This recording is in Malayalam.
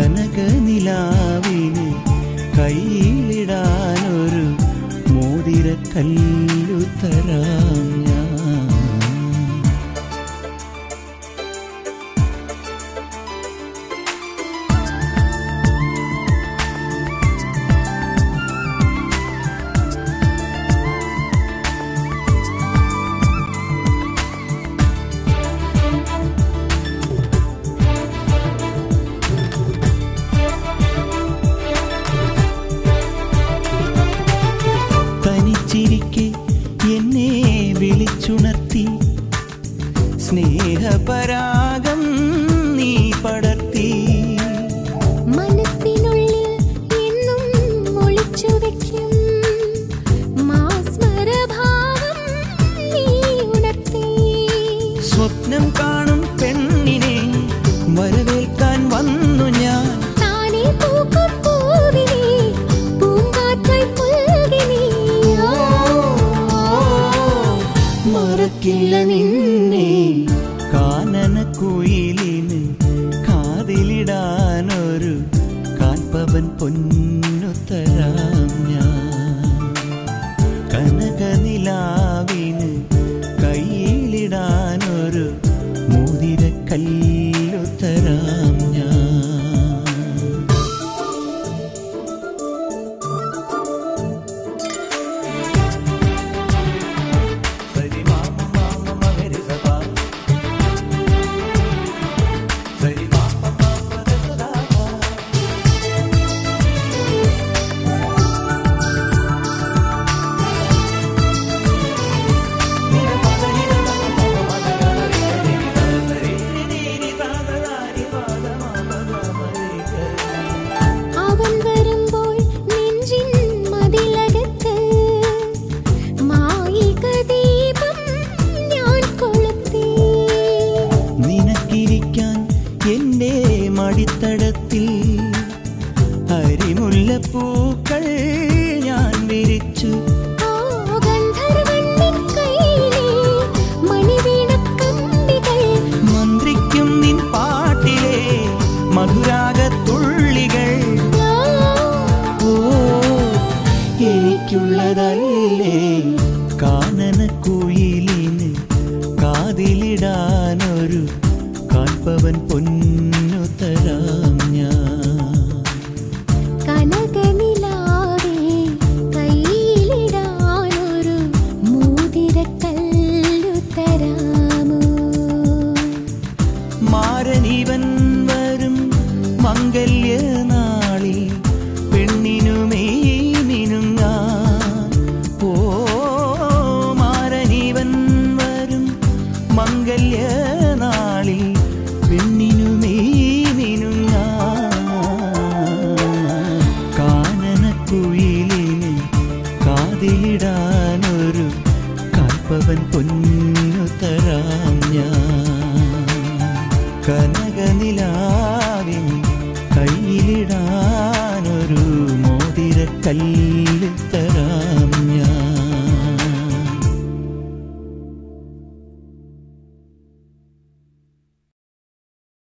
കനകനിലാവിന് കയ്യിലിടാനൊരു മോതിരക്കല്ലു തരാം ഞാൻ തനിച്ചിരിക്കെ എന്നെ വിളിച്ചുണർത്തി സ്നേഹപരാഗം നീ പടർത്തി മനസ്സിനുള്ളിൽ എന്നും ഒളിച്ചു വെക്കും മാസ്മരഭാവം നീ ഉണർത്തി സ്വപ്നം കാണും പെണ്ണിനെ വരവേൽക്കാൻ വന്നു ഞാൻ താനേ പൂക്കും പൂവിനെ പൂങ്കാറ്റായി പുൽകി നീ. മറക്കില്ല നിന്നെ കാനന കുയിലിന് കാതിലിടാനൊരു കാൽപ്പവൻ പൊന്നു തരാം ഞാൻ കനകനിലാവിന് കയ്യിലിടാനൊരു മോതിരക്കല്ലു തരാം ഞാൻ സരി മാമ മാമ മഗരി സദാ സരി മാമ മാമ സദാ അവൻ വരുമ്പോൾ നെഞ്ചിൻ മതിലകത്ത് മായിക ദീപം ഞാൻ കൊളുത്തി നിനക്കിരിക്കാൻ എൻ്റെ മടിത്തടത്തിൽ അരിമുല്ലപ്പൂക്കൾ ഞാൻ വിരിച്ചു ആ ഗന്ധർവ്വൻ കയ്യിലെ മണിവീണക്കമ്പികൾ മന്ത്രിക്കും നിൻ പാട്ടിലെ മധുരാഗത്തുള്ളികൾ ഓ എനിക്കുള്ളതല്ലേ കാനന കുയിലിന് കാതിലിടാനൊരു കാൽപ്പവൻ പൊന്നു തരാം ഞാൻ കനകനിലാവേ കയ്യിലിടാനൊരു മോതിരക്കല്ലു തരാമോ മാരനിവൻ വരും മംഗല്യനാളിൽ പെണ്ണിനുമേ മിനുങ്ങാൻ ഓ മാരനിവൻ വരും മംഗല്യനാളിൽ പെണ്ണിനുമേ മിനുങ്ങാൻ കാനനക്കുയിലിന് കാതിലിടാനൊരു കാൽപ്പവൻ പൊന്നു തരാം ഞാൻ കനകനിലാവിൻ കയ്യിലിടാനൊരു മോതിരക്കല്ല്